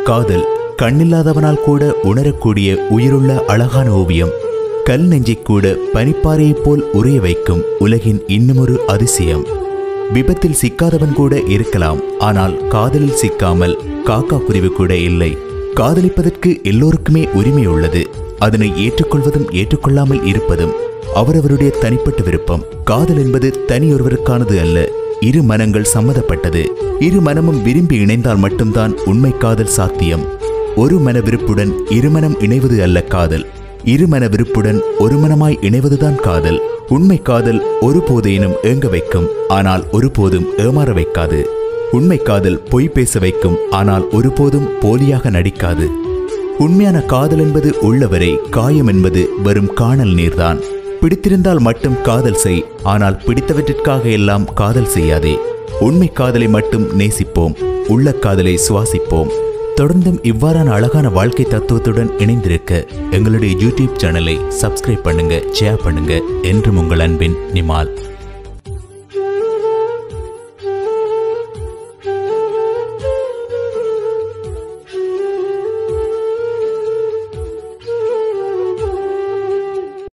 காதல் கண்ணில்லாதவனால் கூட உணரக்கூடிய உயிருள்ள அழகான ஓவியம் கல் நெஞ்சைக் கூட பனிப்பாறையைப் போல் உறைய வைக்கும் உலகின் இன்னுமொரு அதிசயம் விபத்தில் சிக்காதவன் கூட இருக்கலாம் ஆனால் காதலில் சிக்காமல் காக்கா குருவி கூட இல்லை காதலிப்பதற்கு எல்லோருக்குமே உரிமை உள்ளது அதனை ஏற்றுக்கொள்வதும் ஏற்றுக்கொள்ளாமல் இருப்பதும் அவரவருடைய தனிப்பட்ட விருப்பம் காதல் என்பது தனியொருவருக்கானது அல்ல இரு மனங்கள் சம்மதப்பட்டது இரு மனமும் விரும்பி இணைந்தால் மட்டும்தான் உண்மை காதல் சாத்தியம் ஒரு மன விருப்புடன் இருமனம் இணைவது அல்ல காதல் இருமன விருப்புடன் ஒரு மனமாய் இணைவதுதான் காதல் உண்மை காதல் ஒருபோதேனும் ஏங்க வைக்கும் ஆனால் ஒருபோதும் ஏமாற வைக்காது உண்மை காதல் பொய் பேச வைக்கும் ஆனால் ஒருபோதும் போலியாக நடிக்காது உண்மையான காதல் என்பது உள்ளவரை காயம் என்பது வெறும் காணல் நீர்தான் பிடித்திருந்தால் மட்டும் காதல் செய் ஆனால் பிடித்தவற்றிற்காக எல்லாம் காதல் செய்யாதே உண்மை காதலை மட்டும் நேசிப்போம் உள்ள காதலை சுவாசிப்போம் தொடர்ந்தும் இவ்வாறான அழகான வாழ்க்கை தத்துவத்துடன் இணைந்திருக்க எங்களுடைய யூடியூப் சேனலை சப்ஸ்கிரைப் பண்ணுங்க ஷேர் பண்ணுங்க என்றும் உங்கள் அன்பின் நிமால்